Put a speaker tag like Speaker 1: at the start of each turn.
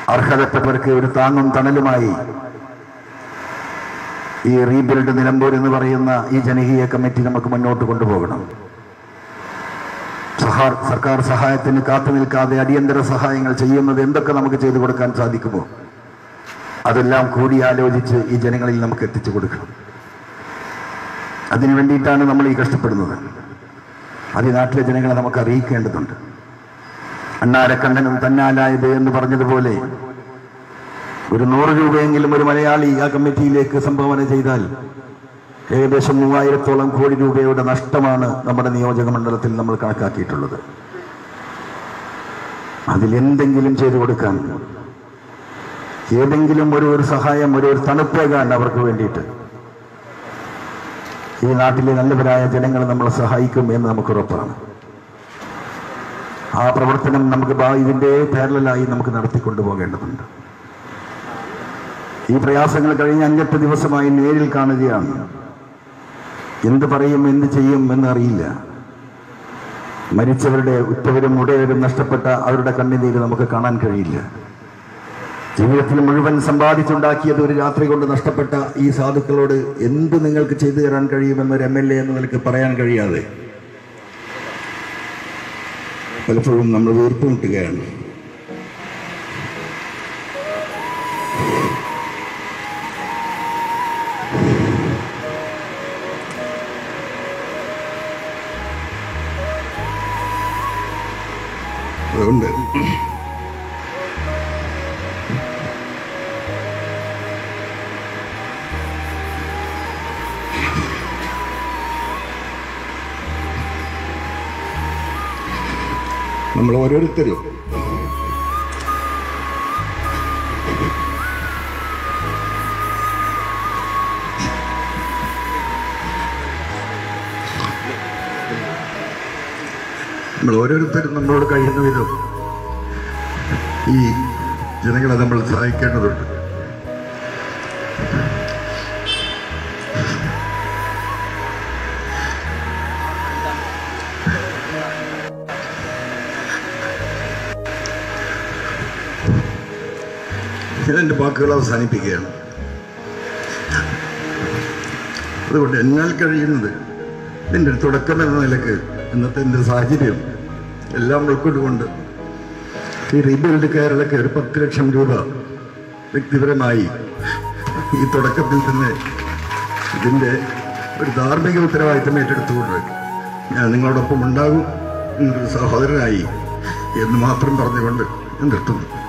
Speaker 1: അർഹതപ്പെട്ടവർക്ക് ഒരു താങ്ങും തണലുമായി ഈ റീബിൽഡ് നിലമ്പൂർ എന്ന് പറയുന്ന ഈ ജനകീയ കമ്മിറ്റി നമുക്ക് മുന്നോട്ട് കൊണ്ടുപോകണം സഹാർ സർക്കാർ സഹായത്തിന് കാത്തു നിൽക്കാതെ അടിയന്തര സഹായങ്ങൾ ചെയ്യുന്നത് എന്തൊക്കെ നമുക്ക് ചെയ്തു കൊടുക്കാൻ സാധിക്കുമോ അതെല്ലാം കൂടി ആലോചിച്ച് ഈ ജനങ്ങളിൽ നമുക്ക് എത്തിച്ചു കൊടുക്കണം അതിനു വേണ്ടിയിട്ടാണ് നമ്മൾ ഈ കഷ്ടപ്പെടുന്നത് അത് ഈ നാട്ടിലെ ജനങ്ങളെ നമുക്ക് അറിയിക്കേണ്ടതുണ്ട് അണ്ണാരക്കണ്ണനും തന്നാലായത് എന്ന് പറഞ്ഞതുപോലെ ഒരു നൂറ് രൂപയെങ്കിലും ഒരു മലയാളി ആ കമ്മിറ്റിയിലേക്ക് സംഭാവന ചെയ്താൽ ഏകദേശം മൂവായിരത്തോളം കോടി രൂപയുടെ നഷ്ടമാണ് നമ്മുടെ നിയോജക മണ്ഡലത്തിൽ നമ്മൾ കണക്കാക്കിയിട്ടുള്ളത് അതിലെന്തെങ്കിലും ചെയ്തു കൊടുക്കാൻ ഏതെങ്കിലും ഒരു ഒരു സഹായം ഒരു ഒരു തണുപ്പേകാൻ അവർക്ക് വേണ്ടിയിട്ട് ഈ നാട്ടിലെ നല്ലവരായ ജനങ്ങൾ നമ്മളെ സഹായിക്കും എന്ന് നമുക്ക് ഉറപ്പാണ് ആ പ്രവർത്തനം നമുക്ക് ബാ- ഇതിന്റെ പാരലായി നമുക്ക് നടത്തിക്കൊണ്ടു പോകേണ്ടതുണ്ട് ഈ പ്രയാസങ്ങൾ കഴിഞ്ഞ അഞ്ചെട്ട് ദിവസമായി നേരിൽ കാണുകയാണ് എന്ത് പറയും എന്ത് ചെയ്യും എന്നറിയില്ല മരിച്ചവരുടെ ഉറ്റവരും ഉടയവരും നഷ്ടപ്പെട്ട അവരുടെ കണ്ണുനീര് നമുക്ക് കാണാൻ കഴിയില്ല ജീവിതത്തിൽ മുഴുവൻ സമ്പാദിച്ചുണ്ടാക്കിയത് ഒരു രാത്രി കൊണ്ട് നഷ്ടപ്പെട്ട ഈ സാധുക്കളോട് എന്ത് നിങ്ങൾക്ക് ചെയ്തു തരാൻ കഴിയുമെന്ന് ഒരു എം എൽ എ എന്ന നിലയ്ക്ക് പറയാൻ കഴിയാതെ പലപ്പോഴും നമ്മൾ വീർപ്പുമുട്ടുകയാണ് അതുകൊണ്ട് നമ്മൾ ഓരോരുത്തരും നമ്മൾ ഓരോരുത്തരും നമ്മളോട് കഴിയുന്ന വിധം ഈ ജനങ്ങളെ നമ്മൾ സഹായിക്കേണ്ടതുണ്ട് ഞാൻ എൻ്റെ വാക്കുകൾ അവസാനിപ്പിക്കുകയാണ് അതുകൊണ്ട് എന്നാൽ കഴിയുന്നത് എൻ്റെ ഒരു തുടക്കം എന്ന നിലക്ക് ഇന്നത്തെ എൻ്റെ സാഹചര്യം എല്ലാം ഉൾക്കൊണ്ടുകൊണ്ട് ഈ റീബിൽഡ് കേരളക്ക് ഒരു പത്ത് ലക്ഷം രൂപ വ്യക്തിപരമായി ഈ തുടക്കത്തിൽ തന്നെ ഇതിൻ്റെ ഒരു ധാർമ്മിക ഉത്തരവാദിത്തം ഏറ്റെടുത്തുകൊണ്ട് ഞാൻ നിങ്ങളോടൊപ്പം ഉണ്ടാകും എന്നൊരു സഹോദരനായി എന്ന് മാത്രം പറഞ്ഞുകൊണ്ട് ഞാൻ നിർത്തുന്നു